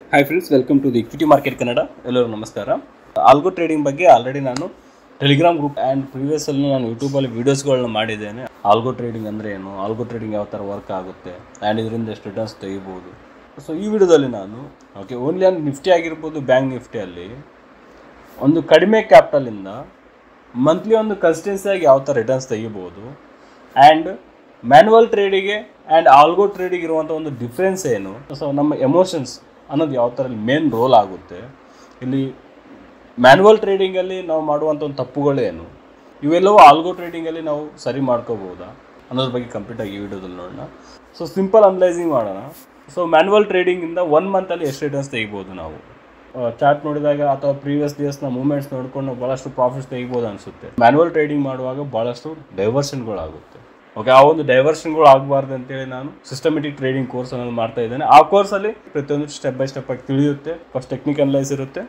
hi friends welcome to the equity market Kannada ಎಲ್ಲರೂ ನಮಸ್ಕಾರ algo trading ಬಗ್ಗೆ ಆಲ್ರೆಡಿ ನಾನು ಟೆಲಿಗ್ರಾಮ್ ಗ್ರೂಪ್ ಆ್ಯಂಡ್ ಪ್ರೀವಿಯಸ್ಸಲ್ಲಿ ನಾನು ಯೂಟ್ಯೂಬಲ್ಲಿ ವೀಡಿಯೋಸ್ಗಳನ್ನ ಮಾಡಿದ್ದೇನೆ ಆಲ್ಗೋ ಟ್ರೇಡಿಂಗ್ ಅಂದರೆ ಏನು ಆಲ್ಗೋ ಟ್ರೇಡಿಂಗ್ ಯಾವ ಥರ ವರ್ಕ್ ಆಗುತ್ತೆ ಆ್ಯಂಡ್ ಇದರಿಂದ ಎಷ್ಟು ರಿಟರ್ನ್ಸ್ ತೆಗಿಬೋದು ಸೊ ಈ ವಿಡಿಯೋದಲ್ಲಿ ನಾನು ಓಕೆ ಓನ್ಲಿ ಒಂದು ನಿಫ್ಟಿ ಆಗಿರ್ಬೋದು ಬ್ಯಾಂಕ್ ನಿಫ್ಟಿಯಲ್ಲಿ ಒಂದು ಕಡಿಮೆ ಕ್ಯಾಪಿಟಲಿಂದ ಮಂತ್ಲಿ ಒಂದು ಕನ್ಸಿಸ್ಟೆನ್ಸಿಯಾಗಿ ಯಾವ ಥರ ರಿಟರ್ನ್ಸ್ ತೆಗಿಬೋದು ಆ್ಯಂಡ್ ಮ್ಯಾನ್ಯುವಲ್ ಟ್ರೇಡಿಗೆ ಆ್ಯಂಡ್ ಆಲ್ಗೋ ಟ್ರೇಡಿಗೆ ಇರುವಂಥ ಒಂದು ಡಿಫ್ರೆನ್ಸ್ ಏನು ಸೊ ನಮ್ಮ ಎಮೋಷನ್ಸ್ ಅನ್ನೋದು ಯಾವ ಥರ ಮೇನ್ ರೋಲ್ ಆಗುತ್ತೆ ಇಲ್ಲಿ ಮ್ಯಾನ್ಯುವಲ್ ಟ್ರೇಡಿಂಗಲ್ಲಿ ನಾವು ಮಾಡುವಂಥ ಒಂದು ತಪ್ಪುಗಳೇನು ಇವೆಲ್ಲವೂ ಆಲ್ಗೋ ಟ್ರೇಡಿಂಗಲ್ಲಿ ನಾವು ಸರಿ ಮಾಡ್ಕೋಬೋದಾ ಅನ್ನೋದ್ರ ಬಗ್ಗೆ ಕಂಪ್ಲೀಟಾಗಿ ಈ ವಿಡಿಯೋದಲ್ಲಿ ನೋಡೋಣ ಸೊ ಸಿಂಪಲ್ ಅನಲೈಸಿಂಗ್ ಮಾಡೋಣ ಸೊ ಮ್ಯಾನ್ಯುವಲ್ ಟ್ರೇಡಿಂಗಿಂದ ಒನ್ ಮಂತಲ್ಲಿ ಎಷ್ಟು ರಿಟರ್ನ್ಸ್ ತೆಗಿಬೋದು ನಾವು ಚಾರ್ಟ್ ನೋಡಿದಾಗ ಅಥವಾ ಪ್ರೀವಿಯಸ್ ಡೇಸ್ನ ಮೂವ್ಮೆಂಟ್ಸ್ ನೋಡಿಕೊಂಡು ಭಾಳಷ್ಟು ಪ್ರಾಫಿಟ್ಸ್ ತೆಗಿಬೋದು ಅನಿಸುತ್ತೆ ಮ್ಯಾನ್ಯುವಲ್ ಟ್ರೇಡಿಂಗ್ ಮಾಡುವಾಗ ಭಾಳಷ್ಟು ಡೈವರ್ಷನ್ಗಳಾಗುತ್ತೆ ಓಕೆ ಆ ಒಂದು ಡೈವರ್ಷನ್ಗಳು ಆಗಬಾರ್ದು ಅಂತೇಳಿ ನಾನು ಸಿಸ್ಟಮೆಟಿಕ್ ಟ್ರೇಡಿಂಗ್ ಕೋರ್ಸ್ ಅನ್ನೋದು ಮಾಡ್ತಾ ಇದ್ದೇನೆ ಆ ಕೋರ್ಸಲ್ಲಿ ಪ್ರತಿಯೊಂದು ಸ್ಟೆಪ್ ಬೈ ಸ್ಟೆಪ್ ಆಗಿ ತಿಳಿಯುತ್ತೆ ಫಸ್ಟ್ ಟೆಕ್ನಿಕ್ ಅನಲೈಸ್ ಇರುತ್ತೆ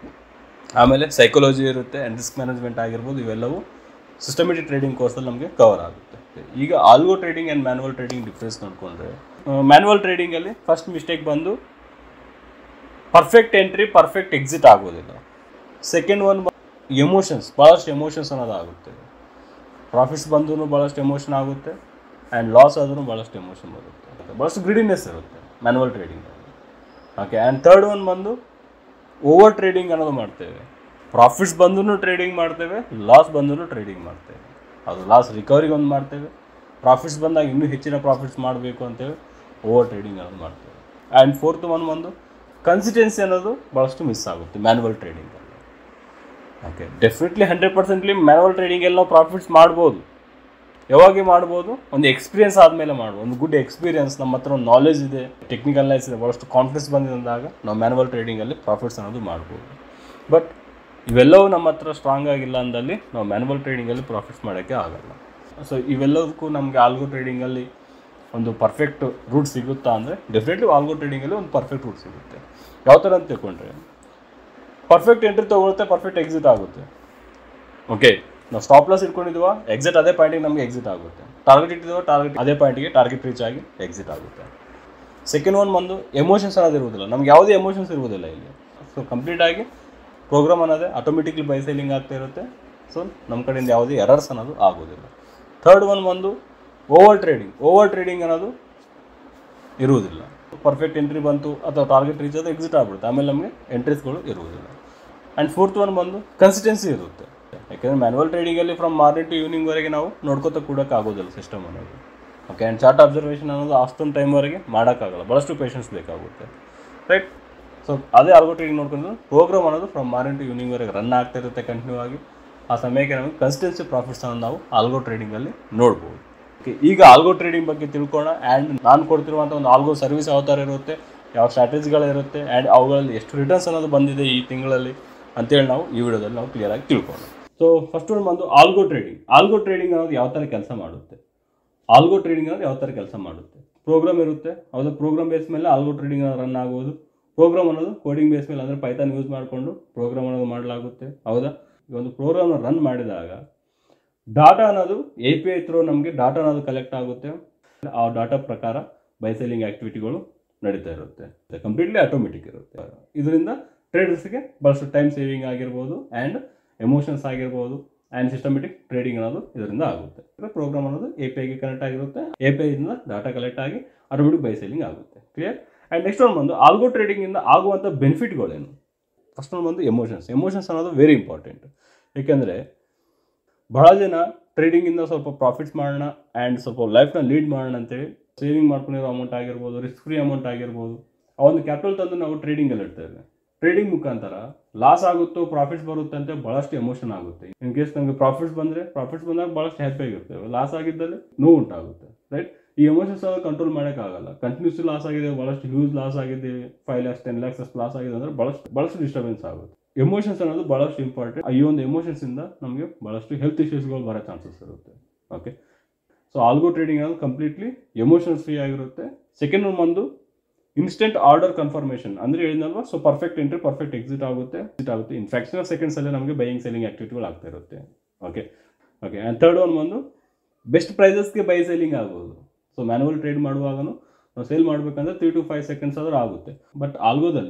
ಆಮೇಲೆ ಸೈಕಾಲಜಿ ಇರುತ್ತೆ ಆ್ಯಂಡ್ ರಿಸ್ಕ್ ಮ್ಯಾನೇಜ್ಮೆಂಟ್ ಆಗಿರ್ಬೋದು ಇವೆಲ್ಲವೂ ಸಿಸ್ಟಮೆಟಿಕ್ ಟ್ರೇಡಿಂಗ್ ಕೋರ್ಸಲ್ಲಿ ನಮಗೆ ಕವರ್ ಆಗುತ್ತೆ ಈಗ algo trading and manual trading difference ನೋಡಿಕೊಂಡ್ರೆ ಮ್ಯಾನ್ಯುವಲ್ ಟ್ರೇಡಿಂಗಲ್ಲಿ ಫಸ್ಟ್ ಮಿಸ್ಟೇಕ್ ಬಂದು ಪರ್ಫೆಕ್ಟ್ ಎಂಟ್ರಿ ಪರ್ಫೆಕ್ಟ್ ಎಕ್ಸಿಟ್ ಆಗೋದಿಲ್ಲ ಸೆಕೆಂಡ್ ಒನ್ ಎಮೋಷನ್ಸ್ ಭಾಳಷ್ಟು ಎಮೋಷನ್ಸ್ ಅನ್ನೋದು ಆಗುತ್ತೆ ಪ್ರಾಫಿಟ್ಸ್ ಬಂದರೂ ಭಾಳಷ್ಟು ಎಮೋಷನ್ ಆಗುತ್ತೆ ಆ್ಯಂಡ್ ಲಾಸ್ ಆದ್ರೂ ಭಾಳಷ್ಟು ಎಮೋಷನ್ ಬರುತ್ತೆ ಭಾಳಷ್ಟು ಗ್ರೀಡಿನೆಸ್ ಇರುತ್ತೆ ಮ್ಯಾನ್ಯುವಲ್ ಟ್ರೇಡಿಂಗಲ್ಲಿ ಓಕೆ ಆ್ಯಂಡ್ ಥರ್ಡ್ ಒನ್ ಬಂದು ಓವರ್ ಟ್ರೇಡಿಂಗ್ ಅನ್ನೋದು ಮಾಡ್ತೇವೆ ಪ್ರಾಫಿಟ್ಸ್ ಬಂದರೂ ಟ್ರೇಡಿಂಗ್ ಮಾಡ್ತೇವೆ ಲಾಸ್ ಬಂದರೂ ಟ್ರೇಡಿಂಗ್ ಮಾಡ್ತೇವೆ ಅದು ಲಾಸ್ ರಿಕವರಿಗೆ ಒಂದು ಮಾಡ್ತೇವೆ ಪ್ರಾಫಿಟ್ಸ್ ಬಂದಾಗ ಇನ್ನೂ ಹೆಚ್ಚಿನ ಪ್ರಾಫಿಟ್ಸ್ ಮಾಡಬೇಕು ಅಂತೇಳಿ ಓವರ್ ಟ್ರೇಡಿಂಗ್ ಅನ್ನೋದು ಮಾಡ್ತೇವೆ ಆ್ಯಂಡ್ ಫೋರ್ತ್ ಒನ್ ಬಂದು ಕನ್ಸಿಸ್ಟೆನ್ಸಿ ಅನ್ನೋದು ಭಾಳಷ್ಟು ಮಿಸ್ ಆಗುತ್ತೆ ಮ್ಯಾನ್ಯುವಲ್ ಟ್ರೇಡಿಂಗಲ್ಲಿ ಓಕೆ ಡೆಫಿನೆಟ್ಲಿ ಹಂಡ್ರೆಡ್ ಪರ್ಸೆಂಟ್ಲಿ ಮ್ಯಾನ್ಯುವಲ್ ಟ್ರೇಡಿಂಗಲ್ಲಿ ನಾವು ಪ್ರಾಫಿಟ್ಸ್ ಮಾಡ್ಬೋದು ಯಾವಾಗ ಮಾಡ್ಬೋದು ಒಂದು ಎಕ್ಸ್ಪೀರಿಯನ್ಸ್ ಆದಮೇಲೆ ಮಾಡ್ಬೋದು ಒಂದು ಗುಡ್ ಎಕ್ಸ್ಪೀರಿಯನ್ಸ್ ನಮ್ಮ ಹತ್ರ ಒಂದು ನಾಲೆಜ್ ಇದೆ ಟೆಕ್ನಿಕಲ್ ನಾಲೆಜ್ ಇದೆ ಭಾಳಷ್ಟು ಕಾನ್ಫಿಡೆನ್ಸ್ ಬಂದಿದೆ ಅಂದಾಗ ನಾವು ಮ್ಯಾನ್ಯುವಲ್ ಟ್ರೇಡಿಂಗಲ್ಲಿ ಪ್ರಾಫಿಟ್ಸ್ ಅನ್ನೋದು ಮಾಡ್ಬೋದು ಬಟ್ ಇವೆಲ್ಲವೂ ನಮ್ಮ ಹತ್ರ ಸ್ಟ್ರಾಂಗ್ ಆಗಿಲ್ಲ ಅಂದಲ್ಲಿ ನಾವು ಮ್ಯಾನ್ಯುವಲ್ ಟ್ರೇಡಿಂಗಲ್ಲಿ ಪ್ರಾಫಿಟ್ಸ್ ಮಾಡೋಕ್ಕೆ ಆಗಲ್ಲ ಸೊ ಇವೆಲ್ಲದಕ್ಕೂ ನಮಗೆ ಆಲ್ಗೋ ಟ್ರೇಡಿಂಗಲ್ಲಿ ಒಂದು ಪರ್ಫೆಕ್ಟ್ ರೂಟ್ ಸಿಗುತ್ತಾ ಅಂದರೆ ಡೆಫಿನೆಟ್ಲಿ ಆಲ್ಗೋ ಟ್ರೇಡಿಂಗಲ್ಲಿ ಒಂದು ಪರ್ಫೆಕ್ಟ್ ರೂಟ್ ಸಿಗುತ್ತೆ ಯಾವ ಥರ ಅಂತ ತಿಳ್ಕೊಂಡ್ರೆ ಪರ್ಫೆಕ್ಟ್ ಎಂಟ್ರಿ ತೊಗೊಳುತ್ತೆ ಪರ್ಫೆಕ್ಟ್ ಎಕ್ಸಿಟ್ ಆಗುತ್ತೆ ಓಕೆ ನಾವು ಸ್ಟಾಪ್ ಲಾಸ್ ಇಟ್ಕೊಂಡಿದ್ದೀವ ಎಕ್ಸಿಟ್ ಅದೇ ಪಾಯಿಂಟಿಗೆ ನಮಗೆ ಎಕ್ಸಿಟ್ ಆಗುತ್ತೆ ಟಾರ್ಗೆಟ್ ಇಟ್ಟಿದ್ದೀವ ಟಾರ್ಗೆಟ್ ಅದೇ ಪಾಯಿಂಟಿಗೆ ಟಾರ್ಗೆಟ್ ರೀಚ್ ಆಗಿ ಎಕ್ಸಿಟ್ ಆಗುತ್ತೆ ಸೆಕೆಂಡ್ ಒನ್ ಬಂದು ಎಮೋಷನ್ಸ್ ಅನ್ನೋದು ಇರುವುದಿಲ್ಲ ನಮ್ಗೆ ಯಾವುದೇ ಎಮೋಷನ್ಸ್ ಇರುವುದಿಲ್ಲ ಇಲ್ಲಿ ಸೊ ಕಂಪ್ಲೀಟಾಗಿ ಪ್ರೋಗ್ರಾಮ್ ಅನ್ನೋದೇ ಆಟೋಮೆಟಿಕ್ಲಿ ಬೈ ಸೆಲ್ಲಿಂಗ್ ಆಗ್ತಾ ಇರುತ್ತೆ ಸೊ ನಮ್ಮ ಕಡೆಯಿಂದ ಯಾವುದೇ ಎರರ್ಸ್ ಅನ್ನೋದು ಆಗೋದಿಲ್ಲ ಥರ್ಡ್ ಒನ್ ಬಂದು ಓವರ್ ಟ್ರೇಡಿಂಗ್ ಓವರ್ ಟ್ರೇಡಿಂಗ್ ಅನ್ನೋದು ಇರುವುದಿಲ್ಲ ಪರ್ಫೆಕ್ಟ್ ಎಂಟ್ರಿ ಬಂತು ಅಥವಾ ಟಾರ್ಗೆಟ್ ರೀಚ್ ಆದ ಎಕ್ಸಿಟ್ ಆಗ್ಬಿಡುತ್ತೆ ಆಮೇಲೆ ನಮಗೆ ಎಂಟ್ರೀಸ್ಗಳು ಇರುವುದಿಲ್ಲ ಆ್ಯಂಡ್ ಫೋರ್ತ್ ಒನ್ ಬಂದು ಕನ್ಸಿಸ್ಟೆನ್ಸಿ ಇರುತ್ತೆ ಯಾಕೆಂದರೆ ಮ್ಯಾನ್ಯುವಲ್ ಟ್ರೇಡಿಂಗಲ್ಲಿ ಫ್ರಮ್ ಮಾರ್ನಿಂಗ್ ಟು ಈವ್ನಿಂಗ್ವರೆಗೆ ನಾವು ನೋಡ್ಕೊತ ಕೂಡೋಕೆ ಆಗೋದಿಲ್ಲ ಸಿಸ್ಟಮ್ ಅನ್ನೋದು ಓಕೆ ಆ್ಯಂಡ್ ಚಾರ್ಟ್ ಅಬ್ಸರ್ವೇಷನ್ ಅನ್ನೋದು ಅಷ್ಟೊಂದು ಟೈಮ್ವರೆಗೆ ಮಾಡೋಕ್ಕಾಗಲ್ಲ ಭಾಳಷ್ಟು ಪೇಷನ್ಸ್ ಬೇಕಾಗುತ್ತೆ ರೈಟ್ ಸೊ ಅದೇ ಆಲ್ಗೋ ಟ್ರೇಡಿಂಗ್ ನೋಡ್ಕೊಂಡು ಪ್ರೋಗ್ರಾಮ್ ಅನ್ನೋದು ಫ್ರಮ್ ಮಾರ್ನಿಂಗ್ ಟು ಈವ್ನಿಂಗ್ವರೆಗೆ ರನ್ ಆಗ್ತಾ ಇರುತ್ತೆ ಕಂಟಿನ್ಯೂ ಆಗಿ ಆ ಸಮಯಕ್ಕೆ ನಮಗೆ ಕನ್ಸಿಸ್ಟೆನ್ಸಿ ಪ್ರಾಫಿಟ್ಸ್ ಅನ್ನೋದು ನಾವು ಆಲ್ಗೋ ಟ್ರೇಡಿಂಗಲ್ಲಿ ನೋಡ್ಬೋದು ಓಕೆ ಈಗ ಆಲ್ಗೋ ಟ್ರೇಡಿಂಗ್ ಬಗ್ಗೆ ತಿಳ್ಕೊಳ್ಳೋಣ ಆ್ಯಂಡ್ ನಾನು ಕೊಡ್ತಿರುವಂಥ ಒಂದು ಆಲ್ಗೋ ಸರ್ವಿಸ್ ಯಾವ ಥರ ಇರುತ್ತೆ ಯಾವ ಸ್ಟ್ರಾಟಜಿಗಳಿರುತ್ತೆ ಆ್ಯಂಡ್ ಅವುಗಳಲ್ಲಿ ಎಷ್ಟು ರಿಟರ್ನ್ಸ್ ಅನ್ನೋದು ಬಂದಿದೆ ಈ ತಿಂಗಳಲ್ಲಿ ಅಂತೇಳಿ ನಾವು ಈ ವಿಡಿಯೋದಲ್ಲಿ ನಾವು ಕ್ಲಿಯರಾಗಿ ತಿಳ್ಕೊಳ್ಳೋಣ ಸೊ ಫಸ್ಟ್ ಒಂದು ಬಂದು ಆಲ್ಗೋ ಟ್ರೇಡಿಂಗ್ ಆಲ್ಗೋ ಟ್ರೇಡಿಂಗ್ ಅನ್ನೋದು ಯಾವ ಥರ ಕೆಲಸ ಮಾಡುತ್ತೆ ಆಲ್ಗೋ ಟ್ರೇಡಿಂಗ್ ಅನ್ನೋದು ಯಾವ ಥರ ಕೆಲಸ ಮಾಡುತ್ತೆ ಪ್ರೋಗ್ರಾಮ್ ಇರುತ್ತೆ ಹೌದು ಪ್ರೋಗ್ರಾಮ್ ಬೇಸ್ ಮೇಲೆ ಆಲ್ಗೋ ಟ್ರೇಡಿಂಗ್ ರನ್ ಆಗೋದು ಪ್ರೋಗ್ರಾಮ್ ಅನ್ನೋದು ಕೋಡಿಂಗ್ ಬೇಸ್ ಮೇಲೆ ಅಂದರೆ ಪೈಥಾನ್ ಯೂಸ್ ಮಾಡಿಕೊಂಡು ಪ್ರೋಗ್ರಾಮ್ ಅನ್ನೋದು ಮಾಡಲಾಗುತ್ತೆ ಹೌದಾ ಈ ಒಂದು ಪ್ರೋಗ್ರಾಮ್ನ ರನ್ ಮಾಡಿದಾಗ ಡಾಟಾ ಅನ್ನೋದು ಎ ಪಿ ಐ ಥ್ರೂ ನಮಗೆ ಡಾಟಾ ಅನ್ನೋದು ಕಲೆಕ್ಟ್ ಆಗುತ್ತೆ ಆ ಡಾಟಾ ಪ್ರಕಾರ ಬೈಸೆಲ್ಲಿಂಗ್ ಆ್ಯಕ್ಟಿವಿಟಿಗಳು ನಡೀತಾ ಇರುತ್ತೆ ಕಂಪ್ಲೀಟ್ಲಿ ಆಟೋಮೆಟಿಕ್ ಇರುತ್ತೆ ಇದರಿಂದ ಟ್ರೇಡರ್ಸ್ಗೆ ಭಾಳಷ್ಟು ಟೈಮ್ ಸೇವಿಂಗ್ ಆಗಿರ್ಬೋದು ಆ್ಯಂಡ್ ಎಮೋಷನ್ಸ್ ಆಗಿರ್ಬೋದು ಆ್ಯಂಡ್ ಸಿಸ್ಟಮೆಟಿಕ್ ಟ್ರೇಡಿಂಗ್ ಅನ್ನೋದು ಇದರಿಂದ ಆಗುತ್ತೆ ಪ್ರೋಗ್ರಾಮ್ ಅನ್ನೋದು ಎ ಪಿ ಐಗೆ ಕನೆಕ್ಟ್ ಆಗಿರುತ್ತೆ ಎ ಪಿ ಐದಿಂದ ಡಾಟಾ ಕಲೆಕ್ಟ್ ಆಗಿ ಆಟೋಮೆಟಿಕ್ ಬೈಸೆಲ್ಲಿಂಗ್ ಆಗುತ್ತೆ ಕ್ಲಿಯರ್ ಆ್ಯಂಡ್ ನೆಕ್ಸ್ಟ್ ಒಂದು ಬಂದು ಆಲ್ಗೋ ಟ್ರೇಡಿಂಗಿಂದ ಆಗುವಂಥ ಬೆನಿಫಿಟ್ಗಳೇನು ಫಸ್ಟ್ ಒಂದು ಬಂದು ಎಮೋಷನ್ಸ್ ಎಮೋಷನ್ಸ್ ಅನ್ನೋದು ವೆರಿ ಇಂಪಾರ್ಟೆಂಟ್ ಏಕೆಂದರೆ ಬಹಳ ಜನ ಟ್ರೇಡಿಂಗಿಂದ ಸ್ವಲ್ಪ ಪ್ರಾಫಿಟ್ಸ್ ಮಾಡೋಣ ಆ್ಯಂಡ್ ಸ್ವಲ್ಪ ಲೈಫ್ನ ಲೀಡ್ ಮಾಡೋಣ ಅಂತೇಳಿ ಸೇವಿಂಗ್ ಮಾಡ್ಕೊಂಡಿರೋ ಅಮೌಂಟ್ ಆಗಿರ್ಬೋದು ರಿಸ್ಕ್ ಫ್ರೀ ಅಮೌಂಟ್ ಆಗಿರ್ಬೋದು ಆ ಒಂದು ಕ್ಯಾಪಿಟಲ್ ತಂದು ನಾವು ಟ್ರೇಡಿಂಗಲ್ಲಿ ಇಡ್ತೇವೆ ಟ್ರೇಡಿಂಗ್ ಮುಖಾಂತರ ಲಾಸ್ ಆಗುತ್ತೋ ಪ್ರಾಫಿಟ್ಸ್ ಬರುತ್ತೆ ಅಂತ ಭಾಳಷ್ಟು ಎಮೋಷನ್ ಆಗುತ್ತೆ ಇನ್ ಕೇಸ್ ನಮಗೆ ಪ್ರಾಫಿಟ್ಸ್ ಬಂದರೆ ಪ್ರಾಫಿಟ್ಸ್ ಬಂದಾಗ ಭಾಳಷ್ಟು ಹ್ಯಾಪಿ ಆಗಿರ್ತೇವೆ ಲಾಸ್ ಆಗಿದ್ದಲ್ಲಿ ನೋವು ಉಂಟಾಗುತ್ತೆ ರೈಟ್ ಈ ಎಮೋಷನ್ಸ್ ಕಂಟ್ರೋಲ್ ಮಾಡೋಕ್ಕಾಗಲ್ಲ ಕಂಟಿನ್ಯೂಸ್ ಲಾಸ್ ಆಗಿದೆ ಭಾಳಷ್ಟು ಹ್ಯೂಸ್ ಲಾಸ್ ಆಗಿದೆ ಫೈವ್ ಲ್ಯಾಕ್ಸ್ ಟೆನ್ ಲ್ಯಾಕ್ಸ್ ಅಷ್ಟು ಲಾಸ್ ಆಗಿದೆ ಅಂದರೆ ಭಾಳಷ್ಟು ಭಾಳಷ್ಟು ಡಿಸ್ಟರ್ಬೆನ್ಸ್ ಆಗುತ್ತೆ ಎಮೋಷನ್ಸ್ ಅನ್ನೋದು ಭಾಳಷ್ಟು ಇಂಪಾರ್ಟೆಂಟ್ ಈ ಒಂದು ಎಮೋಷನ್ಸಿಂದ ನಮಗೆ ಭಾಳಷ್ಟು ಹೆಲ್ತ್ ಇಶ್ಯೂಸ್ಗಳು ಬರೋ ಚಾನ್ಸಸ್ ಇರುತ್ತೆ ಓಕೆ ಸೊ ಆಲ್ಗೋ ಟ್ರೇಡಿಂಗ್ ಅನ್ನೋದು ಕಂಪ್ಲೀಟ್ಲಿ ಎಮೋಷನ್ಸ್ ಫ್ರೀ ಆಗಿರುತ್ತೆ ಸೆಕೆಂಡ್ ಒನ್ ಬಂದು ಇನ್ಸ್ಟೆಂಟ್ ಆರ್ಡರ್ ಕನ್ಫರ್ಮೇಷನ್ ಅಂದರೆ ಹೇಳಿದ್ನಲ್ವಾ so perfect entry perfect exit ಆಗುತ್ತೆ ಎಕ್ಸಿಟ್ ಆಗುತ್ತೆ ಇನ್ ಫ್ರಾಕ್ಷನ್ ಆಫ್ ಸೆಕೆಂಡ್ಸಲ್ಲೇ ನಮಗೆ ಬೈಯಿಂಗ್ ಸೆಲ್ಲಿಂಗ್ ಆಕ್ಟಿವಿಟಿಗಳು ಆಗ್ತಾ ಇರುತ್ತೆ okay okay and third one ಬಂದು ಬೆಸ್ಟ್ ಪ್ರೈಸಸ್ಗೆ ಬೈ ಸೆಲ್ಲಿಂಗ್ ಆಗ್ಬೋದು ಸೊ ಮ್ಯಾನುವಲ್ ಟ್ರೇಡ್ ಮಾಡುವಾಗನು ನಾವು ಸೇಲ್ ಮಾಡಬೇಕಂದ್ರೆ ತ್ರೀ ಟು ಫೈವ್ ಸೆಕೆಂಡ್ಸ್ ಆದರೂ ಆಗುತ್ತೆ ಬಟ್ ಆಲ್ಗೋದಲ್ಲಿ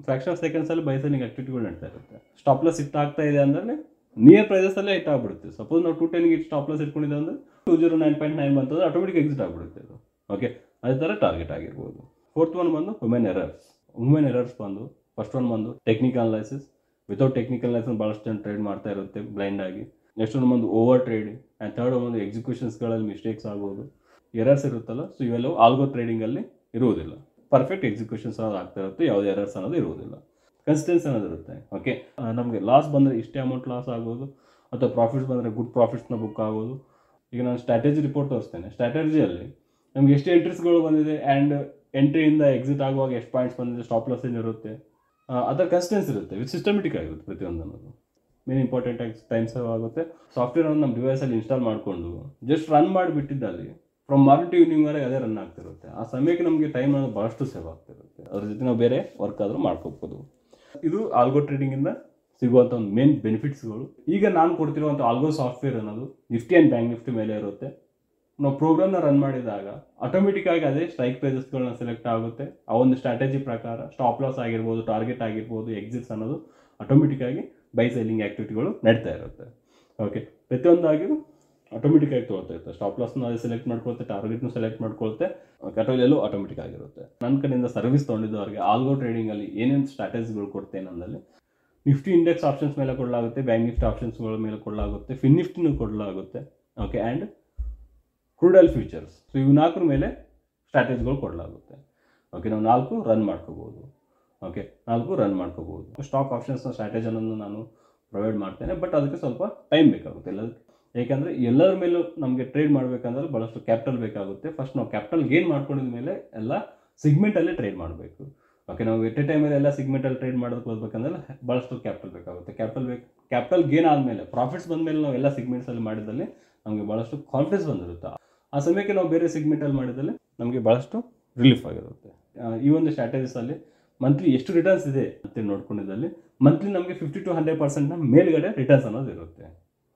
ಫ್ರಾಕ್ಷನ್ ಆಫ್ ಸೆಕೆಂಡ್ಸಲ್ಲಿ ಬೈ ಸೆಲ್ಲಿಂಗ್ ಆಕ್ಟಿವಿಟಿಗಳು ನಡೀತಾ ಇರುತ್ತೆ ಸ್ಟಾಪ್ ಲಾಸ್ ಹಿಟ್ ಆಗ್ತಾ ಇದೆ ಅಂದರೆ ನಿಯರ್ ಪ್ರೈಸಸಲ್ಲೇ ಹಿಟ್ ಆಗ್ಬಿಡುತ್ತೆ ಸಪೋಸ್ ನಾವು ಟು ಟೆನ್ಗೆ ಸ್ಟಾಪ್ ಲಾಸ್ ಇಟ್ಕೊಂಡಿದ್ದೆ ಅಂದರೆ two zero nine point nine ಬಂತಂದ್ರೆ ಆಟೋಮೆಟಿಕ್ ಎಕ್ಸಿಟ್ ಆಗ್ಬಿಡುತ್ತೆ ಅದು ಓಕೆ ಅದೇ ಥರ ಟಾರ್ಗೆಟ್ ಆಗಿರ್ಬೋದು ಫೋರ್ತ್ ಒನ್ ಬಂದು ವುಮೆನ್ ಎರರ್ಸ್ ವುಮೆನ್ ಎರರ್ಸ್ ಬಂದು ಫಸ್ಟ್ ಒನ್ ಬಂದು technical analysis without technical analysis ಭಾಳಷ್ಟು ಜನ ಟ್ರೇಡ್ ಮಾಡ್ತಾ ಇರುತ್ತೆ ಬ್ಲೈಂಡ್ ಆಗಿ ನೆಕ್ಸ್ಟ್ ಒಂದು ಬಂದು ಓವರ್ ಟ್ರೇಡಿಂಗ್ ಆ್ಯಂಡ್ ಥರ್ಡ್ ಒಂದು ಎಕ್ಸಿಕ್ಯೂಷನ್ಸ್ಗಳಲ್ಲಿ ಮಿಸ್ಟೇಕ್ಸ್ ಆಗ್ಬೋದು ಎರರ್ಸ್ ಇರುತ್ತಲ್ಲ ಸೊ ಇವೆಲ್ಲವೂ ಆಲ್ಗೋ ಟ್ರೇಡಿಂಗಲ್ಲಿ ಇರುವುದಿಲ್ಲ ಪರ್ಫೆಕ್ಟ್ ಎಕ್ಸಿಕ್ಯೂಷನ್ಸ್ ಅನ್ನೋದು ಆಗ್ತಾ ಇರುತ್ತೆ ಯಾವುದೇ ಎರರ್ಸ್ ಅನ್ನೋದು ಇರುವುದಿಲ್ಲ ಕನ್ಸಿಸ್ಟೆನ್ಸ್ ಅನ್ನೋದು ಇರುತ್ತೆ ಓಕೆ ನಮಗೆ ಲಾಸ್ ಬಂದರೆ ಇಷ್ಟೇ ಅಮೌಂಟ್ ಲಾಸ್ ಆಗೋದು ಅಥವಾ ಪ್ರಾಫಿಟ್ಸ್ ಬಂದರೆ ಗುಡ್ ಪ್ರಾಫಿಟ್ಸ್ನ ಬುಕ್ ಆಗೋದು ಈಗ ನಾನು ಸ್ಟ್ರಾಟಜಿ ರಿಪೋರ್ಟ್ ತೋರಿಸ್ತೇನೆ ಸ್ಟ್ರಾಟಜಿಯಲ್ಲಿ ನಮ್ಗೆ ಎಷ್ಟು ಎಂಟ್ರೀಸ್ಗಳು ಬಂದಿದೆ ಆ್ಯಂಡ್ ಎಂಟ್ರಿಯಿಂದ ಎಕ್ಸಿಟ್ ಆಗುವಾಗ ಎಷ್ಟು ಪಾಯಿಂಟ್ಸ್ ಬಂದಿದೆ ಸ್ಟಾಪ್ ಲಾಸ್ ಏನಿರುತ್ತೆ ಅದರ ಕನ್ಸಿಸ್ಟೆನ್ಸ್ ಇರುತ್ತೆ ವಿತ್ ಸಿಸ್ಟಮೆಟಿಕ್ ಆಗಿರುತ್ತೆ ಪ್ರತಿಯೊಂದು ಅನ್ನೋದು ಮೇನ್ ಇಂಪಾರ್ಟೆಂಟ್ ಆಗಿ ಟೈಮ್ ಸೇವ್ ಆಗುತ್ತೆ ಸಾಫ್ಟ್ವೇರ್ ಅನ್ನು ನಮ್ಮ ಡಿವೈಸಲ್ಲಿ ಇನ್ಸ್ಟಾಲ್ ಮಾಡಿಕೊಂಡು ಜಸ್ಟ್ ರನ್ ಮಾಡಿಬಿಟ್ಟಿದ್ದಲ್ಲಿ ಫ್ರಮ್ ಮಾರ್ನಿಂಗ್ ಟು ಈವ್ನಿಂಗ್ ವರೆಗೆ ಅದೇ ರನ್ ಆಗ್ತಿರುತ್ತೆ ಆ ಸಮಯಕ್ಕೆ ನಮಗೆ ಟೈಮ್ ಅನ್ನೋದು ಭಾಳಷ್ಟು ಸೇವ್ ಆಗ್ತಿರುತ್ತೆ ಅದ್ರ ಜೊತೆ ನಾವು ಬೇರೆ ವರ್ಕ್ ಆದರೂ ಮಾಡ್ಕೋಬೋದು ಇದು ಆಲ್ಗೋ ಟ್ರೇಡಿಂಗಿಂದ ಸಿಗುವಂಥ ಒಂದು ಮೇನ್ ಬೆನಿಫಿಟ್ಸ್ಗಳು ಈಗ ನಾನು ಕೊಡ್ತಿರುವಂಥ ಆಲ್ಗೋ ಸಾಫ್ಟ್ವೇರ್ ಅನ್ನೋದು ನಿಫ್ಟಿ ಆ್ಯಂಡ್ ಬ್ಯಾಂಕ್ ನಿಫ್ಟಿ ಮೇಲೆ ಇರುತ್ತೆ ನಾವು ಪ್ರೋಗ್ರಾಮ್ನ ರನ್ ಮಾಡಿದಾಗ ಆಟೋಮೆಟಿಕ್ ಆಗಿ ಅದೇ ಸ್ಟ್ರೈಕ್ ಪ್ರೈಸಸ್ಗಳನ್ನ ಸೆಲೆಕ್ಟ್ ಆಗುತ್ತೆ ಆ ಒಂದು ಸ್ಟ್ರಾಟಜಿ ಪ್ರಕಾರ ಸ್ಟಾಪ್ ಲಾಸ್ ಆಗಿರ್ಬೋದು ಟಾರ್ಗೆಟ್ ಆಗಿರ್ಬೋದು ಎಕ್ಸಿಟ್ಸ್ ಅನ್ನೋದು ಆಟೋಮೆಟಿಕ್ ಆಗಿ ಬೈ ಸೆಲ್ಲಿಂಗ್ ಆ್ಯಕ್ಟಿವಿಟಿಗಳು ನಡೀತಾ ಇರುತ್ತೆ ಓಕೆ ಪ್ರತಿಯೊಂದಾಗಿಯೂ ಆಟೋಮೆಟಿಕ್ ಆಗಿ ತೊಗೊಳ್ತಾ ಇರುತ್ತೆ ಸ್ಟಾಪ್ ಲಾಸ್ನ ಅದೇ ಸೆಲೆಕ್ಟ್ ಮಾಡ್ಕೊಳುತ್ತೆ ಟಾರ್ಗೆಟ್ನು ಸೆಲೆಕ್ಟ್ ಮಾಡ್ಕೊಳುತ್ತೆ ಕಟೋಲೆಲ್ಲೂ ಆಟೋಮೆಟಿಕ್ ಆಗಿರುತ್ತೆ ನನ್ನ ಕಡೆಯಿಂದ ಸರ್ವಿಸ್ ತೊಗೊಂಡಿದ್ದವರಿಗೆ ಆಲ್ಗೋ ಟ್ರೇಡಿಂಗಲ್ಲಿ ಏನೇನು ಸ್ಟ್ರಾಟಜಿಗಳು ಕೊಡ್ತೇನೆ ಅಂದಲ್ಲಿ ನಿಫ್ಟಿ ಇಂಡೆಕ್ಸ್ ಆಪ್ಷನ್ಸ್ ಮೇಲೆ ಕೊಡಲಾಗುತ್ತೆ ಬ್ಯಾಂಕ್ ನಿಫ್ಟಿ ಆಪ್ಷನ್ಸ್ಗಳ ಮೇಲೆ ಕೊಡಲಾಗುತ್ತೆ ಫಿನ್ ನಿಫ್ಟಿನೂ ಕೊಡಲಾಗುತ್ತೆ ಓಕೆ ಆ್ಯಂಡ್ ಕ್ರೂಡಲ್ ಫ್ಯೂಚರ್ಸ್ ಸೊ ಇವು ನಾಲ್ಕರ ಮೇಲೆ ಸ್ಟ್ರಾಟಜಿಗಳು ಕೊಡಲಾಗುತ್ತೆ ಓಕೆ ನಾವು ನಾಲ್ಕು ರನ್ ಮಾಡ್ಕೋಬೋದು ಓಕೆ ನಾಲ್ಕು ರನ್ ಮಾಡ್ಕೋಬೋದು ಸ್ಟಾಕ್ ಆಪ್ಷನ್ಸ್ನ ಸ್ಟ್ರಾಟಜಿ ಅನ್ನೋದು ನಾನು ಪ್ರೊವೈಡ್ ಮಾಡ್ತೇನೆ ಬಟ್ ಅದಕ್ಕೆ ಸ್ವಲ್ಪ ಟೈಮ್ ಬೇಕಾಗುತ್ತೆ ಎಲ್ಲದಕ್ಕೆ ಏಕೆಂದರೆ ಎಲ್ಲರ ಮೇಲೂ ನಮಗೆ ಟ್ರೇಡ್ ಮಾಡಬೇಕಂದ್ರೆ ಭಾಳಷ್ಟು ಕ್ಯಾಪಿಟಲ್ ಬೇಕಾಗುತ್ತೆ ಫಸ್ಟ್ ನಾವು ಕ್ಯಾಪಿಟಲ್ ಗೇನ್ ಮಾಡ್ಕೊಂಡಿದ ಮೇಲೆ ಎಲ್ಲ ಸಿಗ್ಮೆಂಟಲ್ಲೇ ಟ್ರೇಡ್ ಮಾಡಬೇಕು ಓಕೆ ನಾವು ಎಟ್ ಎ ಟೈಮಲ್ಲಿ ಎಲ್ಲ ಸಿಗ್ಮೆಂಟಲ್ಲಿ ಟ್ರೇಡ್ ಮಾಡೋದಕ್ಕೆ ಹೋಗ್ಬೇಕಂದ್ರೆ ಭಾಳಷ್ಟು ಕ್ಯಾಪಿಟಲ್ ಬೇಕಾಗುತ್ತೆ ಕ್ಯಾಪಿಟಲ್ ಬೇಕು ಕ್ಯಾಪಿಟಲ್ ಗೇನ್ ಆದಮೇಲೆ ಪ್ರಾಫಿಟ್ಸ್ ಬಂದಮೇಲೆ ನಾವು ಎಲ್ಲ ಸಿಗ್ಮೆಂಟ್ಸಲ್ಲಿ ಮಾಡಿದಲ್ಲಿ ನಮಗೆ ಭಾಳಷ್ಟು ಕಾನ್ಫಿಡೆನ್ಸ್ ಬಂದಿರುತ್ತೆ ಆ ಸಮಯಕ್ಕೆ ನಾವು ಬೇರೆ ಸಿಗ್ಮೆಂಟಲ್ಲಿ ಮಾಡಿದಲ್ಲಿ ನಮಗೆ ಭಾಳಷ್ಟು ರಿಲೀಫ್ ಆಗಿರುತ್ತೆ ಆ, ಈ ಒಂದು ಸ್ಟ್ರಾಟಜಿಸಲ್ಲಿ ಮಂತ್ಲಿ ಎಷ್ಟು ರಿಟರ್ನ್ಸ್ ಇದೆ ಅಂತ ನೋಡ್ಕೊಂಡಿದ್ದಲ್ಲಿ ಮಂತ್ಲಿ ನಮಗೆ ಫಿಫ್ಟಿ ಟು ಹಂಡ್ರೆಡ್ ಪರ್ಸೆಂಟ್ನ ಮೇಲ್ಗಡೆ ರಿಟರ್ನ್ಸ್ ಅನ್ನೋದು ಇರುತ್ತೆ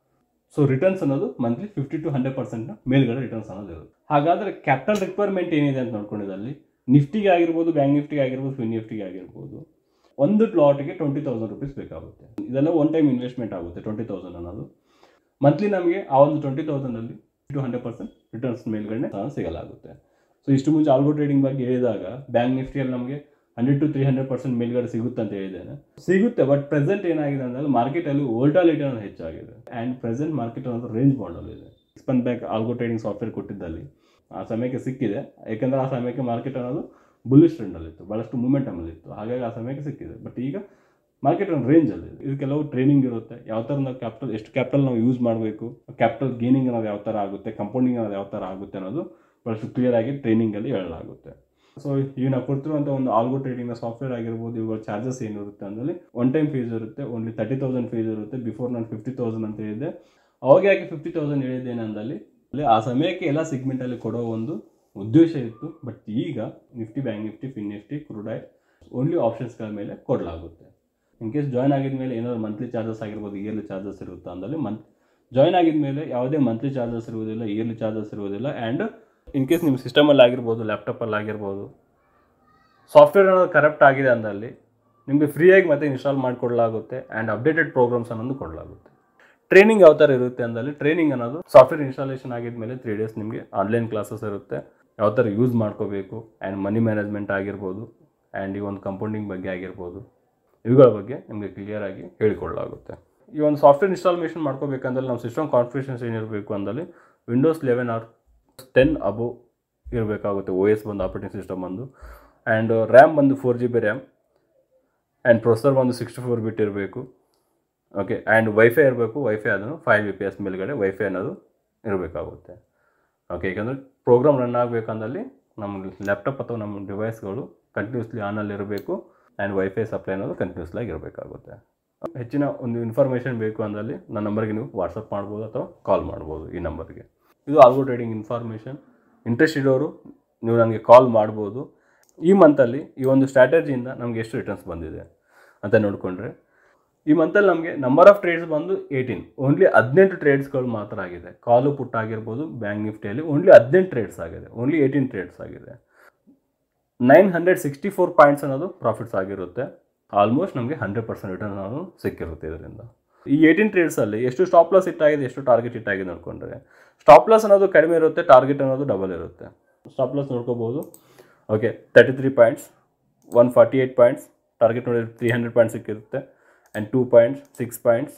ಸೊ ರಿಟರ್ನ್ಸ್ ಅನ್ನೋದು ಮಂತ್ಲಿ ಫಿಫ್ಟಿ ಟು ಹಂಡ್ರೆಡ್ ಪರ್ಸೆಂಟ್ನ ಮೇಲ್ಗಡೆ ರಿಟರ್ನ್ಸ್ ಅನ್ನೋದು ಇರುತ್ತೆ ಹಾಗಾದರೆ ಕ್ಯಾಪಿಟಲ್ ರಿಕ್ವೈರ್ಮೆಂಟ್ ಏನಿದೆ ಅಂತ ನೋಡ್ಕೊಂಡಿದ್ದಲ್ಲಿ ನಿಫ್ಟಿಗೆ ಆಗಿರ್ಬೋದು ಬ್ಯಾಂಕ್ ನಿಫ್ಟಿಗೆ ಆಗಿರ್ಬೋದು ಫಿನ್ ನಿಫ್ಟಿಗೆ ಆಗಿರ್ಬೋದು ಒಂದು ಪ್ಲಾಟ್ಗೆ ಟ್ವೆಂಟಿ ತೌಸಂಡ್ ರುಪೀಸ್ ಬೇಕಾಗುತ್ತೆ ಇದೆಲ್ಲ ಒನ್ ಟೈಮ್ ಇನ್ವೆಸ್ಟ್ಮೆಂಟ್ ಆಗುತ್ತೆ ಟ್ವೆಂಟಿ ತೌಸಂಡ್ ಅನ್ನೋದು ಮಂತ್ಲಿ ನಮಗೆ ಆ ಒಂದು ಟ್ವೆಂಟಿ ತೌಸಂಡಲ್ಲಿ ಟು ಹಂಡ್ರೆಡ್ ಪರ್ಸೆಂಟ್ ರಿಟರ್ನ್ಸ್ ಮೇಲ್ಗಡೆ ಸಹ ಸಿಗಲಾಗುತ್ತೆ ಸೊ ಇಷ್ಟು ಮುಂಚೆ ಆಲ್ಗೋ ಟ್ರೇಡಿಂಗ್ ಬಗ್ಗೆ ಹೇಳಿದಾಗ ಬ್ಯಾಂಕ್ ನಿಫ್ಟಿಯಲ್ಲಿ ನಮಗೆ hundred to three hundred percent ಮೇಲ್ಗಡೆ ಸಿಗುತ್ತೆ ಅಂತ ಹೇಳಿದ್ದೇನೆ ಸಿಗುತ್ತೆ ಬಟ್ ಪ್ರೆಸೆಂಟ್ ಏನಾಗಿದೆ ಅಂದರೆ ಮಾರ್ಕೆಟಲ್ಲಿ ವೋಲ್ಟಾಲಿಟಿ ಅನ್ನೋದು ಹೆಚ್ಚಾಗಿದೆ ಆ್ಯಂಡ್ ಪ್ರೆಸೆಂಟ್ ಮಾರ್ಕೆಟ್ ಅನ್ನೋದು ರೇಂಜ್ ಮಾಡಲ್ ಇದೆ ಸ್ಪನ್ ಬ್ಯಾಂಕ್ ಆಲ್ಗೋ ಟ್ರೇಡಿಂಗ್ ಸಾಫ್ಟ್ವೇರ್ ಕೊಟ್ಟಿದ್ದಲ್ಲಿ ಆ ಸಮಯಕ್ಕೆ ಸಿಕ್ಕಿದೆ ಯಾಕೆಂದರೆ ಆ ಸಮಯಕ್ಕೆ ಮಾರ್ಕೆಟ್ ಅನ್ನೋದು ಬುಲ್ಲಿಶ್ ಟ್ರೆಂಡಲ್ಲಿತ್ತು ಭಾಳಷ್ಟು ಮೂಮೆಂಟಮಲ್ಲಿತ್ತು ಹಾಗಾಗಿ ಆ ಸಮಯಕ್ಕೆ ಸಿಕ್ಕಿದೆ ಬಟ್ ಈಗ ಮಾರ್ಕೆಟ್ ಒಂದು ರೇಂಜಲ್ಲಿ ಇದು ಕೆಲವು ಟ್ರೈನಿಂಗ್ ಇರುತ್ತೆ ಯಾವ ಥರ ನಾವು ಕ್ಯಾಪಿಟಲ್ ಎಷ್ಟು ಕ್ಯಾಪಿಟಲ್ ನಾವು ಯೂಸ್ ಮಾಡಬೇಕು ಕ್ಯಾಪಿಟಲ್ ಗೇನಿಂಗ್ ಅನ್ನೋದು ಯಾವ ಥರ ಆಗುತ್ತೆ ಕಂಪೌಂಡಿಂಗ್ ಅನ್ನೋದು ಯಾವ ಥರ ಆಗುತ್ತೆ ಅನ್ನೋದು ಭಾಳಷ್ಟು ಕ್ಲಿಯರ್ ಆಗಿ ಟ್ರೈನಿಂಗಲ್ಲಿ ಹೇಳಲಾಗುತ್ತೆ ಸೊ ಈಗ ನಾವು ಕೊಡ್ತಿರುವಂಥ ಒಂದು ಆಲ್ಗೋ ಟ್ರೇಡಿಂಗ್ನ ಸಾಫ್ಟ್ವೇರ್ ಆಗಿರ್ಬೋದು ಇವುಗಳ ಚಾರ್ಜಸ್ ಏನಿರುತ್ತೆ ಅಂದರೆ ಒನ್ ಟೈಮ್ ಫೀಸ್ ಇರುತ್ತೆ ಓನ್ಲಿ ತರ್ಟಿ ತೌಸಂಡ್ ಫೀಸ್ ಇರುತ್ತೆ ಬಿಫೋರ್ ನಾನು ಫಿಫ್ಟಿ ತೌಸಂಡ್ ಅಂತ ಹೇಳಿದ್ದೆ ಅವಾಗ ಯಾಕೆ ಫಿಫ್ಟಿ ತೌಸಂಡ್ ಹೇಳಿದ್ದೇನೆಂದಲ್ಲಿ ಅಲ್ಲಿ ಆ ಸಮಯಕ್ಕೆ ಎಲ್ಲ ಸಿಗ್ಮೆಂಟಲ್ಲಿ ಕೊಡೋ ಒಂದು ಉದ್ದೇಶ ಇತ್ತು ಬಟ್ ಈಗ Nifty bank Nifty fin Nifty crude oil only ಆಪ್ಷನ್ಸ್ಗಳ ಮೇಲೆ ಕೊಡಲಾಗುತ್ತೆ ಇನ್ ಕೇಸ್ ಜಾಯ್ನ್ ಆಗಿದ ಮೇಲೆ ಏನಾದ್ರು ಮಂತ್ಲಿ ಚಾರ್ಜಸ್ ಆಗಿರ್ಬೋದು ಇಯರ್ಲಿ ಚಾರ್ಜಸ್ ಇರುತ್ತಾ ಅಂದಲ್ಲಿ ಮಂತ್ ಜಾಯ್ನ್ ಆಗಿದ ಮೇಲೆ ಯಾವುದೇ ಮಂತ್ಲಿ ಚಾರ್ಜಸ್ ಇರುವುದಿಲ್ಲ ಇಯರ್ಲಿ ಚಾರ್ಜಸ್ ಇರುವುದಿಲ್ಲ ಆ್ಯಂಡ್ ಇನ್ ಕೇಸ್ ನಿಮ್ಮ ಸಿಸ್ಟಮಲ್ಲಿ ಆಗಿರ್ಬೋದು ಲ್ಯಾಪ್ಟಾಪಲ್ಲಿ ಆಗಿರ್ಬೋದು ಸಾಫ್ಟ್ವೇರ್ ಅನ್ನೋದು ಕರೆಕ್ಟ್ ಆಗಿದೆ ಅಂದಲ್ಲಿ ನಿಮಗೆ ಫ್ರೀಯಾಗಿ ಮತ್ತೆ ಇನ್ಸ್ಟಾಲ್ ಮಾಡಿಕೊಡಲಾಗುತ್ತೆ ಆ್ಯಂಡ್ ಅಪ್ಡೇಟೆಡ್ ಪ್ರೋಗ್ರಾಮ್ಸ್ ಅನ್ನೋದು ಕೊಡಲಾಗುತ್ತೆ ಟ್ರೈನಿಂಗ್ ಯಾವ ಥರ ಇರುತ್ತೆ ಅಂದಲ್ಲಿ ಟ್ರೈನಿಂಗ್ ಅನ್ನೋದು ಸಾಫ್ಟ್ವೇರ್ ಇನ್ಸ್ಟಾಲೇಷನ್ ಆಗಿದ್ಮೇಲೆ ತ್ರೀ ಡೇಸ್ ನಿಮಗೆ ಆನ್ಲೈನ್ ಕ್ಲಾಸಸ್ ಇರುತ್ತೆ ಯಾವ ಥರ ಯೂಸ್ ಮಾಡ್ಕೋಬೇಕು ಆ್ಯಂಡ್ ಮನಿ ಮ್ಯಾನೇಜ್ಮೆಂಟ್ ಆಗಿರ್ಬೋದು ಆ್ಯಂಡ್ ಈ ಒಂದು ಕಂಪೌಂಡಿಂಗ್ ಬಗ್ಗೆ ಆಗಿರ್ಬೋದು ಇವುಗಳ ಬಗ್ಗೆ ನಿಮಗೆ ಕ್ಲಿಯರ್ ಆಗಿ ಹೇಳಿಕೊಡಲಾಗುತ್ತೆ ಈ ಒಂದು ಸಾಫ್ಟ್ವೇರ್ ಇನ್ಸ್ಟಾಲೇಷನ್ ಮಾಡ್ಕೋಬೇಕಂದ್ರೆ ನಮ್ಮ ಸಿಸ್ಟಮ್ ಕಾನ್ಫಿಗರೇಷನ್ಸ್ ಏನಿರಬೇಕು ಅಂದಲ್ಲಿ Windows eleven or ten above ಇರಬೇಕಾಗುತ್ತೆ ಓ ಎಸ್ ಬಂದು ಆಪರೇಟಿಂಗ್ ಸಿಸ್ಟಮ್ ಬಂದು ಆ್ಯಂಡ್ ರ್ಯಾಮ್ ಬಂದು four G B RAM and processor ಬಂದು ಸಿಕ್ಸ್ಟಿ ಫೋರ್ ಬಿಟ್ ಇರಬೇಕು ಓಕೆ ಆ್ಯಂಡ್ ವೈಫೈ ಇರಬೇಕು ವೈಫೈ ಅದನ್ನು ಫೈವ್ ಬಿ ಪಿ ಎಸ್ ಮೇಲ್ಗಡೆ ವೈಫೈ ಅನ್ನೋದು ಇರಬೇಕಾಗುತ್ತೆ ಓಕೆ ಯಾಕಂದರೆ ಪ್ರೋಗ್ರಾಮ್ ರನ್ ಆಗಬೇಕಂದಲ್ಲಿ ನಮ್ಮ ಲ್ಯಾಪ್ಟಾಪ್ ಅಥವಾ ನಮ್ಮ ಡಿವೈಸ್ಗಳು ಕಂಟಿನ್ಯೂಸ್ಲಿ ಆನಲ್ಲಿ ಇರಬೇಕು ಆ್ಯಂಡ್ ವೈಫೈ ಸಪ್ಲೈ ಅನ್ನೋದು ಕಂಟಿನ್ಯೂಸ್ಲಿ ಆಗಿರಬೇಕಾಗುತ್ತೆ ಹೆಚ್ಚಿನ ಒಂದು ಇನ್ಫಾರ್ಮೇಷನ್ ಬೇಕು ಅಂದಲ್ಲಿ ನನ್ನ ನಂಬರ್ಗೆ ನೀವು ವಾಟ್ಸಪ್ ಮಾಡ್ಬೋದು ಅಥವಾ ಕಾಲ್ ಮಾಡ್ಬೋದು ಈ ನಂಬರ್ಗೆ ಇದು ಆಲ್ಗೋ ಟ್ರೇಡಿಂಗ್ ಇನ್ಫಾರ್ಮೇಷನ್ ಇಂಟ್ರೆಸ್ಟ್ ಇರೋರು ನೀವು ನನಗೆ ಕಾಲ್ ಮಾಡ್ಬೋದು ಈ ಮಂತಲ್ಲಿ ಈ ಒಂದು ಸ್ಟ್ರಾಟಜಿಯಿಂದ ನಮಗೆ ಎಷ್ಟು ರಿಟರ್ನ್ಸ್ ಬಂದಿದೆ ಅಂತ ನೋಡಿಕೊಂಡ್ರೆ ಈ ಮಂತಲ್ಲಿ ನಮಗೆ ನಂಬರ್ ಆಫ್ ಟ್ರೇಡ್ಸ್ ಬಂದು ಏಯ್ಟೀನ್ ಓನ್ಲಿ ಹದಿನೆಂಟು ಟ್ರೇಡ್ಸ್ಗಳು ಮಾತ್ರ ಆಗಿದೆ ಕಾಲು ಪುಟ್ ಆಗಿರ್ಬೋದು ಬ್ಯಾಂಕ್ ನಿಫ್ಟಿಯಲ್ಲಿ ಓನ್ಲಿ ಹದಿನೆಂಟು ಟ್ರೇಡ್ಸ್ ಆಗಿದೆ ಓನ್ಲಿ ಏಯ್ಟೀನ್ ಟ್ರೇಡ್ಸ್ ಆಗಿದೆ nine hundred sixty four points ಅನ್ನೋದು ಪ್ರಾಫಿಟ್ಸ್ ಆಗಿರುತ್ತೆ ಆಲ್ಮೋಸ್ಟ್ ನಮಗೆ ಹಂಡ್ರೆಡ್ ಪರ್ಸೆಂಟ್ ರಿಟರ್ನ್ ನಾವು ಸಿಕ್ಕಿರುತ್ತೆ ಇದರಿಂದ ಈ ಏಯ್ಟೀನ್ ಟ್ರೇಡ್ಸಲ್ಲಿ ಎಷ್ಟು ಸ್ಟಾಪ್ ಲಾಸ್ ಇಟ್ಟಾಗಿದೆ ಎಷ್ಟು ಟಾರ್ಗೆಟ್ ಇಟ್ಟಾಗಿದೆ ನೋಡ್ಕೊಂಡ್ರೆ ಸ್ಟಾಪ್ ಲಾಸ್ ಅನ್ನೋದು ಕಡಿಮೆ ಇರುತ್ತೆ ಟಾರ್ಗೆಟ್ ಅನ್ನೋದು ಡಬಲ್ ಇರುತ್ತೆ ಸ್ಟಾಪ್ ಲಾಸ್ ನೋಡ್ಕೋಬೋದು okay thirty three points one forty eight points target ನೋಡಿ ತ್ರೀ ಹಂಡ್ರೆಡ್ ಪಾಯಿಂಟ್ಸ್ ಸಿಕ್ಕಿರುತ್ತೆ and two points six points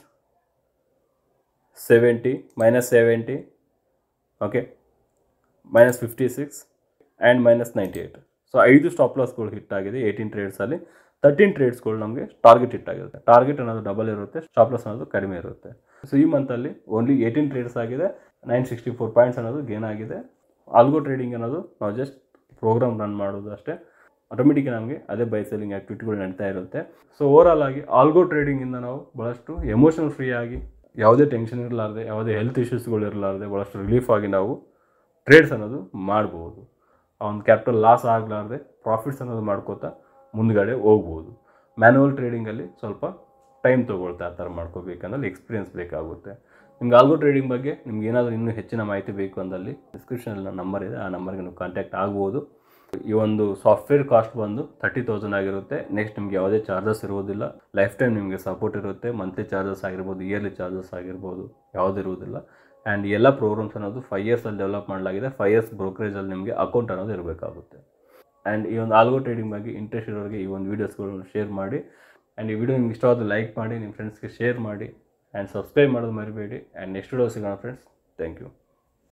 seventy minus seventy okay minus fifty six and minus ninety eight so ಐದು stop ಲಾಸ್ಗಳು hit ಆಗಿದೆ eighteen ಟ್ರೇಡ್ಸಲ್ಲಿ thirteen ಟ್ರೇಡ್ಸ್ಗಳು ನಮಗೆ target hit ಆಗಿರುತ್ತೆ target ಅನ್ನೋದು ಡಬಲ್ ಇರುತ್ತೆ ಸ್ಟಾಪ್ ಲಾಸ್ ಅನ್ನೋದು ಕಡಿಮೆ ಇರುತ್ತೆ ಸೊ ಈ ಮಂತಲ್ಲಿ ಓನ್ಲಿ ಏಯ್ಟೀನ್ ಟ್ರೇಡ್ಸ್ ಆಗಿದೆ ನೈನ್ ಸಿಕ್ಸ್ಟಿ ಫೋರ್ ಪಾಯಿಂಟ್ಸ್ ಅನ್ನೋದು ಗೇನ್ ಆಗಿದೆ ಆಲ್ಗೋ ಟ್ರೇಡಿಂಗ್ ಅನ್ನೋದು ನಾವು ಜಸ್ಟ್ ಪ್ರೋಗ್ರಾಮ್ ರನ್ ಮಾಡೋದು ಅಷ್ಟೇ ಆಟೋಮೆಟಿಕ್ ನಮಗೆ ಅದೇ ಬೈ ಸೆಲ್ಲಿಂಗ್ ಆ್ಯಕ್ಟಿವಿಟಿಗಳು ನಡೀತಾ ಇರುತ್ತೆ ಸೊ ಓವರಾಲ್ ಆಗಿ ಆಲ್ಗೋ ಟ್ರೇಡಿಂಗಿಂದ ನಾವು ಭಾಳಷ್ಟು ಎಮೋಷನಲ್ ಫ್ರೀ ಆಗಿ ಯಾವುದೇ ಟೆನ್ಷನ್ ಇರಲಾರ್ದೆ ಯಾವುದೇ ಹೆಲ್ತ್ ಇಶ್ಯೂಸ್ಗಳು ಇರಲಾರ್ದೆ ಭಾಳಷ್ಟು ರಿಲೀಫ್ ಆಗಿ ನಾವು ಟ್ರೇಡ್ಸ್ ಅನ್ನೋದು ಮಾಡ್ಬೋದು ಆ ಒಂದು ಕ್ಯಾಪಿಟಲ್ ಲಾಸ್ ಆಗಲಾರ್ದೆ ಪ್ರಾಫಿಟ್ಸ್ ಅನ್ನೋದು ಮಾಡ್ಕೋತಾ ಮುಂದ್ಗಡೆ ಹೋಗ್ಬೋದು ಮ್ಯಾನುವಲ್ ಟ್ರೇಡಿಂಗಲ್ಲಿ ಸ್ವಲ್ಪ ಟೈಮ್ ತೊಗೊಳ್ತಾ ಆ ಥರ ಮಾಡ್ಕೋಬೇಕಂದ್ರೆ ಎಕ್ಸ್ಪೀರಿಯನ್ಸ್ ಬೇಕಾಗುತ್ತೆ ನಿಮ್ಗೆ ಆಲ್ಗೋ ಟ್ರೇಡಿಂಗ್ ಬಗ್ಗೆ ನಿಮ್ಗೆ ಏನಾದರೂ ಇನ್ನೂ ಹೆಚ್ಚಿನ ಮಾಹಿತಿ ಬೇಕು ಅಂದಲ್ಲಿ ಡಿಸ್ಕ್ರಿಪ್ಷನಲ್ಲಿ ನಂಬರ್ ಇದೆ ಆ ನಂಬರ್ಗೆ ನೀವು ಕಾಂಟ್ಯಾಕ್ಟ್ ಆಗ್ಬೋದು ಈ ಒಂದು ಸಾಫ್ಟ್ವೇರ್ ಕಾಸ್ಟ್ ಬಂದು ತರ್ಟಿ ತೌಸಂಡ್ ಆಗಿರುತ್ತೆ ನೆಕ್ಸ್ಟ್ ನಿಮ್ಗೆ ಯಾವುದೇ ಚಾರ್ಜಸ್ ಇರುವುದಿಲ್ಲ ಲೈಫ್ ಟೈಮ್ ನಿಮಗೆ ಸಪೋರ್ಟ್ ಇರುತ್ತೆ ಮಂತ್ಲಿ ಚಾರ್ಜಸ್ ಆಗಿರ್ಬೋದು ಇಯರ್ಲಿ ಚಾರ್ಜಸ್ ಆಗಿರ್ಬೋದು ಯಾವುದೂ ಇರುವುದಿಲ್ಲ ಆ್ಯಂಡ್ ಎಲ್ಲ ಪ್ರೋಗ್ರಾಮ್ಸ್ ಅನ್ನೋದು ಫೈವ್ ಇಯರ್ಸಲ್ಲಿ ಡೆವಲಪ್ ಮಾಡಲಾಗಿದೆ ಫೈವ್ ಇಯರ್ಸ್ ಬ್ರೋಕರೇಜಲ್ಲಿ ನಿಮಗೆ ಅಕೌಂಟ್ ಅನ್ನೋದು ಇರಬೇಕಾಗುತ್ತೆ ಆ್ಯಂಡ್ ಈ ಒಂದು ಆಲ್ಗೋ ಟ್ರೇಡಿಂಗ್ ಬಗ್ಗೆ ಇಂಟ್ರೆಸ್ಟ್ ಇರೋರಿಗೆ ಈ ಒಂದು ವೀಡಿಯೋಸ್ಗಳನ್ನು ಶೇರ್ ಮಾಡಿ ಆ್ಯಂಡ್ ಈ ವಿಡಿಯೋ ನಿಮ್ಗೆ ಇಷ್ಟವಾದ ಲೈಕ್ ಮಾಡಿ ನಿಮ್ಮ ಫ್ರೆಂಡ್ಸ್ಗೆ ಶೇರ್ ಮಾಡಿ ಆ್ಯಂಡ್ ಸಬ್ಸ್ಕ್ರೈಬ್ ಮಾಡೋದು ಮರಿಬೇಡಿ ಆ್ಯಂಡ್ ನೆಕ್ಸ್ಟ್ ವಿಡಿಯೋ ಸಿಗೋಣ ಫ್ರೆಂಡ್ಸ್ ಥ್ಯಾಂಕ್ ಯು